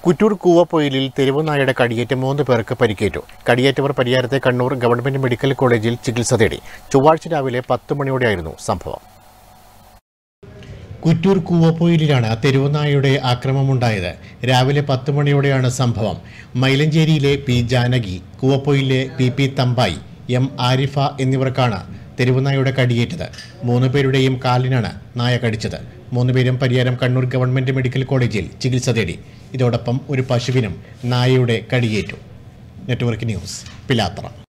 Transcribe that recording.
കുറ്റൂർ കൂവപ്പൊയിലിൽ തെരുവ് നായയുടെ കടിയേറ്റ് മൂന്ന് പേർക്ക് പരിക്കേറ്റു കടിയേറ്റവർ പരിയാരത്തെ കണ്ണൂർ ഗവൺമെന്റ് മെഡിക്കൽ കോളേജിൽ ചികിത്സ തേടി ചൊവ്വാഴ്ച രാവിലെ പത്ത് മണിയോടെയായിരുന്നു സംഭവം കുറ്റൂർ കൂവപ്പൊയിലാണ് തെരുവുനായയുടെ ആക്രമമുണ്ടായത് രാവിലെ പത്ത് മണിയോടെയാണ് സംഭവം മൈലഞ്ചേരിയിലെ പി ജാനകി കൂവപ്പൊയിലെ P P Thampayi M Arifa എന്നിവർക്കാണ് തെരുവുനായയുടെ കടിയേറ്റത് മൂന്ന് പേരുടെയും കാലിനാണ് നായ കടിച്ചത് മൂന്നുപേരും പരിയാരം കണ്ണൂർ ഗവൺമെന്റ് മെഡിക്കൽ കോളേജിൽ ചികിത്സ തേടി ഇതോടൊപ്പം ഒരു പശുവിനും നായയുടെ കടിയേറ്റു നെറ്റ്വർക്ക് ന്യൂസ് പിലാത്തറ